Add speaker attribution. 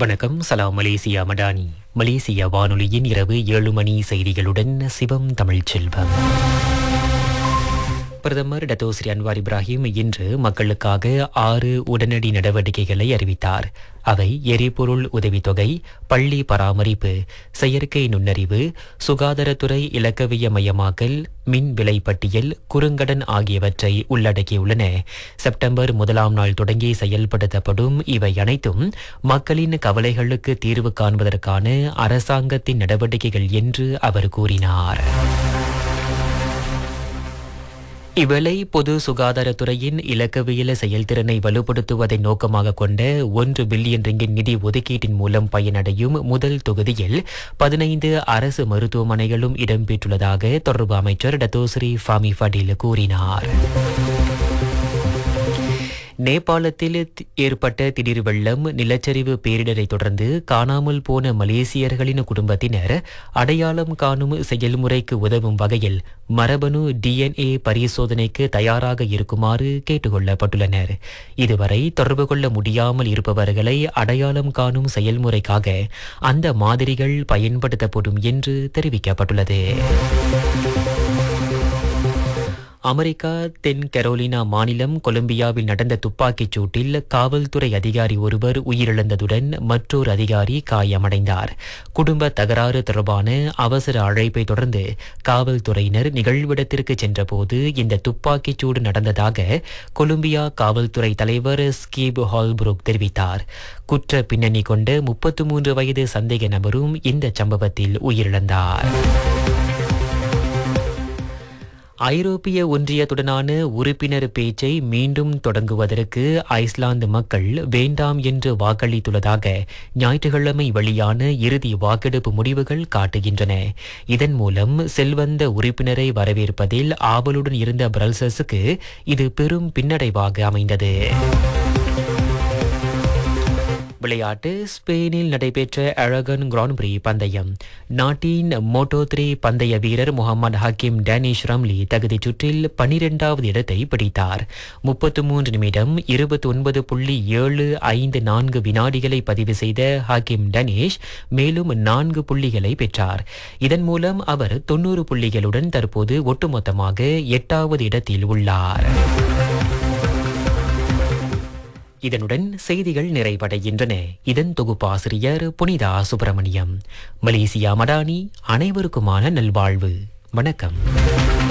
Speaker 1: வணக்கம் சலாம் Malaysia Madani Malaysia வானொலியின் இரவு ஏழு மணி செய்திகளுடன் சிவம் தமிழ் செல்வம் பிரதமர் டத்தோஸ்ரீ அன்வார் இப்ராஹிம் இன்று மக்களுக்காக ஆறு உடனடி நடவடிக்கைகளை அறிவித்தார் அவை எரிபொருள் உதவித்தொகை பள்ளி பராமரிப்பு செயற்கை நுண்ணறிவு சுகாதாரத்துறை இலக்கவிய மயமாக்கல் மின் விலை பட்டியல் குறுங்கடன் ஆகியவற்றை உள்ளடக்கியுள்ளன செப்டம்பர் முதலாம் நாள் தொடங்கி செயல்படுத்தப்படும் இவை அனைத்தும் மக்களின் கவலைகளுக்கு தீர்வு காண்பதற்கான அரசாங்கத்தின் நடவடிக்கைகள் என்று அவர் கூறினார் இவ்வேளை பொது சுகாதாரத்துறையின் இலக்கவியல செயல்திறனை வலுப்படுத்துவதை நோக்கமாக கொண்ட ஒன்று பில்லியன் ரிங்கின் நிதி ஒதுக்கீட்டின் மூலம் பயனடையும் முதல் தொகுதியில் பதினைந்து அரசு மருத்துவமனைகளும் இடம்பெற்றுள்ளதாக தொடர்பு அமைச்சர் டத்தோஸ்ரீ ஃபாமி ஃபடில் கூறினார் நேபாளத்தில் தி- ஏற்பட்ட திடீர் வெள்ளம் நிலச்சரிவு பேரிடரை தொடர்ந்து காணாமல் போன மலேசியர்களின் குடும்பத்தினர் அடையாளம் காணும் செயல்முறைக்கு உதவும் வகையில் மரபணு டிஎன்ஏ பரிசோதனைக்கு தயாராக இருக்குமாறு கேட்டுக்கொள்ளப்பட்டுள்ளனர் இதுவரை தொடர்பு கொள்ள முடியாமல் இருப்பவர்களை அடையாளம் காணும் செயல்முறைக்காக அந்த மாதிரிகள் பயன்படுத்தப்படும் என்று தெரிவிக்கப்பட்டுள்ளது அமெரிக்கா தென் கரோலினா மாநிலம் கொலம்பியாவில் நடந்த துப்பாக்கிச் சூட்டில் காவல்துறை அதிகாரி ஒருவர் உயிரிழந்ததுடன் மற்றொரு அதிகாரி காயமடைந்தார் குடும்ப தகராறு தொடர்பான அவசர அழைப்பை தொடர்ந்து காவல்துறையினர் நிகழ்விடத்திற்கு சென்றபோது இந்த துப்பாக்கிச் சூடு நடந்ததாக கொலம்பியா காவல்துறை தலைவர் ஸ்கீப் ஹால்புரோக் தெரிவித்தார் குற்ற பின்னணி கொண்ட முப்பத்து மூன்று வயது சந்தேக நபரும் இந்த சம்பவத்தில் உயிரிழந்தார் ஐரோப்பிய ஒன்றியத்துடனான உறுப்பினர் பேச்சை மீண்டும் தொடங்குவதற்கு ஐஸ்லாந்து மக்கள் வேண்டாம் என்று வாக்களித்துள்ளதாக ஞாயிற்றுக்கிழமை வெளியான இறுதி வாக்கெடுப்பு முடிவுகள் காட்டுகின்றன இதன் மூலம் செல்வந்த உறுப்பினரை வரவேற்பதில் ஆவலுடன் இருந்த பிரல்சஸுக்கு இது பெரும் பின்னடைவாக அமைந்தது விளையாட்டு ஸ்பெயினில் நடைபெற்ற அழகன் கிராண்ட் பிரி பந்தயம் நாட்டின் மோட்டோ த்ரீ பந்தய வீரர் முகமது ஹக்கீம் டேனிஷ் ரம்லி தகுதிச் சுற்றில் பனிரெண்டாவது இடத்தை பிடித்தார் முப்பத்து மூன்று நிமிடம் இருபத்தி ஒன்பது புள்ளி ஏழு ஐந்து நான்கு வினாடிகளை பதிவு செய்த ஹக்கீம் டனேஷ் மேலும் நான்கு புள்ளிகளை பெற்றார் இதன் மூலம் அவர் தொண்ணூறு புள்ளிகளுடன் தற்போது ஒட்டுமொத்தமாக எட்டாவது இடத்தில் உள்ளார் இதனுடன் செய்திகள் நிறைவடைகின்றன இதன் தொகுப்பாசிரியர் புனிதா சுப்பிரமணியம் மலேசியா மடானி அனைவருக்குமான நல்வாழ்வு வணக்கம்